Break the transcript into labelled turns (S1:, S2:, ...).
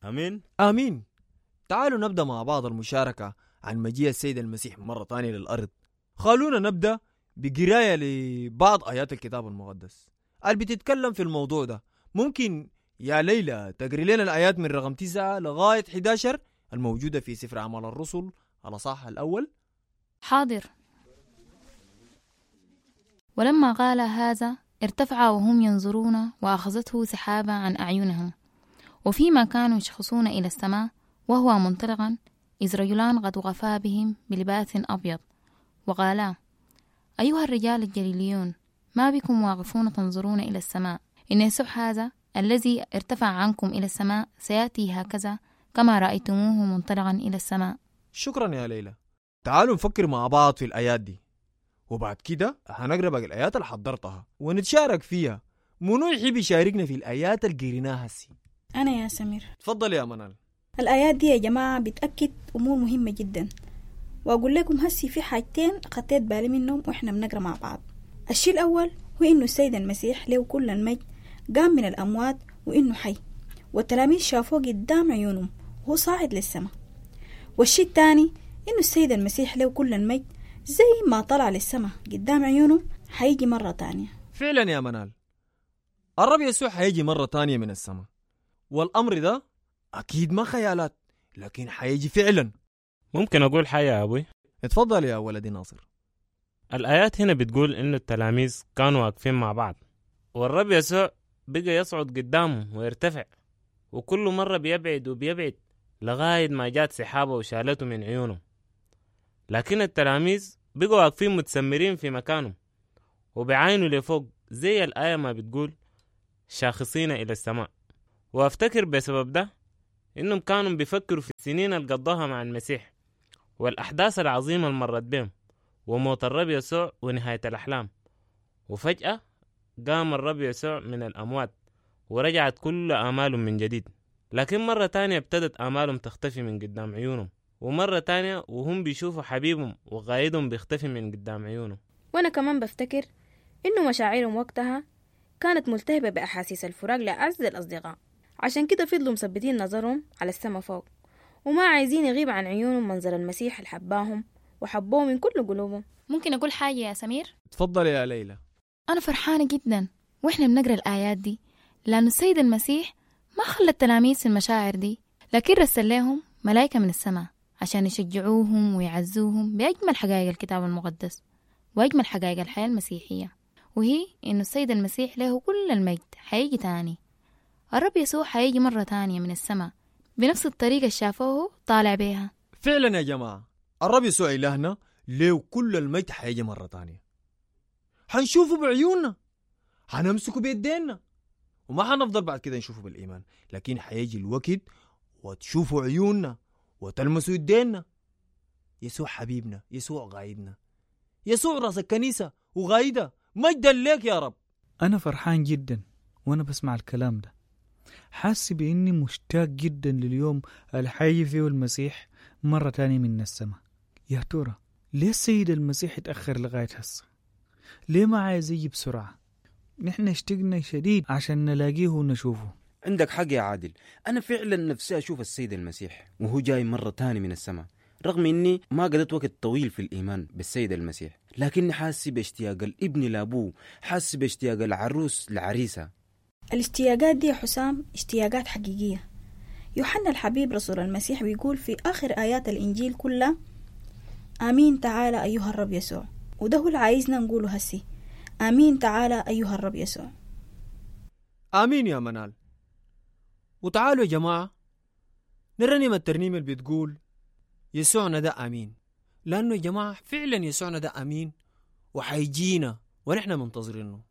S1: امين
S2: آمين تعالوا نبدأ مع بعض المشاركة عن مجيء السيد المسيح مرة تانية للأرض خلونا نبدأ بقراية لبعض آيات الكتاب المقدس اللي بتتكلم في الموضوع ده ممكن يا ليلى تقري لنا الآيات من رقم 9 لغاية 11 الموجودة في سفر أعمال الرسل الأصحاح الأول
S3: حاضر ولما قال هذا ارتفع وهم ينظرون وأخذته سحابة عن أعينهم وفيما كانوا يشخصون إلى السماء وهو منطلقا إذ رجلان قد وقفا بهم بلباس أبيض وقالا أيها الرجال الجليليون ما بكم واقفون تنظرون إلى السماء إن يسوع هذا الذي ارتفع عنكم إلى السماء سيأتي هكذا كما رأيتموه منطلقا إلى السماء
S2: شكرا يا ليلى تعالوا نفكر مع بعض في الآيات دي وبعد كده هنقرا باقي الآيات اللي حضرتها ونتشارك فيها منو يحب يشاركنا في الآيات اللي قريناها هسي
S4: أنا يا سمير
S2: تفضل يا منال
S4: الآيات دي يا جماعة بتأكد أمور مهمة جدا وأقول لكم هسي في حاجتين خطيت بالي منهم وإحنا بنقرا مع بعض الشيء الأول هو إنه السيد المسيح له كل المجد قام من الأموات وإنه حي والتلاميذ شافوه قدام عيونهم وهو صاعد للسماء والشيء الثاني إنه السيد المسيح له كل المجد زي ما طلع للسماء قدام عيونهم حيجي مرة تانية
S2: فعلا يا منال الرب يسوع حيجي مرة تانية من السماء والأمر ده أكيد ما خيالات لكن حيجي فعلا
S1: ممكن اقول حاجه يا ابوي
S2: اتفضل يا ولدي ناصر
S1: الآيات هنا بتقول إنه التلاميذ كانوا واقفين مع بعض والرب يسوع بقى يصعد قدامهم ويرتفع وكل مرة بيبعد وبيبعد لغاية ما جات سحابة وشالته من عيونهم لكن التلاميذ بقوا واقفين متسمرين في مكانهم وبيعاينوا لفوق زي الآية ما بتقول شاخصين إلى السماء وأفتكر بسبب ده إنهم كانوا بيفكروا في السنين اللي قضاها مع المسيح والأحداث العظيمة اللي مرت بهم وموت الرب يسوع ونهاية الأحلام وفجأة قام الرب يسوع من الأموات ورجعت كل آمالهم من جديد لكن مرة تانية ابتدت آمالهم تختفي من قدام عيونهم ومرة تانية وهم بيشوفوا حبيبهم وقايدهم بيختفي من قدام عيونهم
S5: وأنا كمان بفتكر إنه مشاعرهم وقتها كانت ملتهبة بأحاسيس الفراق لأعز الأصدقاء عشان كده فضلوا مثبتين نظرهم على السما فوق وما عايزين يغيب عن عيونهم منظر المسيح اللي حباهم وحبوه من كل قلوبهم
S3: ممكن أقول حاجة يا سمير؟
S2: اتفضل يا ليلى
S3: أنا فرحانة جدا وإحنا بنقرأ الآيات دي لأن السيد المسيح ما خلى التلاميذ في المشاعر دي لكن رسل لهم ملائكة من السماء عشان يشجعوهم ويعزوهم بأجمل حقائق الكتاب المقدس وأجمل حقائق الحياة المسيحية وهي إنه السيد المسيح له كل المجد حيجي تاني الرب يسوع حيجي مرة تانية من السماء بنفس الطريقة اللي شافوه طالع بيها
S2: فعلا يا جماعة الرب يسوع إلهنا ليه كل المجد حيجي مرة تانية حنشوفه بعيوننا حنمسكه بيدينا وما حنفضل بعد كده نشوفه بالإيمان لكن حيجي الوقت وتشوفوا عيوننا وتلمسوا يدينا يسوع حبيبنا يسوع غايدنا يسوع راس الكنيسة وغايدة مجدا لك يا رب
S6: أنا فرحان جدا وأنا بسمع الكلام ده حاسس بإني مشتاق جدا لليوم اللي حيجي فيه المسيح مرة تانية من السماء يا ترى ليه السيد المسيح اتأخر لغاية هسه ليه ما عايز يجي بسرعة نحن اشتقنا شديد عشان نلاقيه ونشوفه
S7: عندك حق يا عادل أنا فعلا نفسي أشوف السيد المسيح وهو جاي مرة تاني من السماء رغم إني ما قضيت وقت طويل في الإيمان بالسيد المسيح لكني حاسس باشتياق الابن لأبوه حاسس باشتياق العروس لعريسها
S4: الاشتياقات دي يا حسام اشتياقات حقيقية يوحنا الحبيب رسول المسيح بيقول في آخر آيات الإنجيل كلها آمين تعالى أيها الرب يسوع وده هو اللي عايزنا نقوله هسي آمين تعالى أيها الرب يسوع
S2: آمين يا منال وتعالوا يا جماعة نرنم الترنيمة اللي بتقول يسوعنا ده أمين لأنه يا جماعة فعلا يسوعنا ده أمين وحيجينا ونحن منتظرينه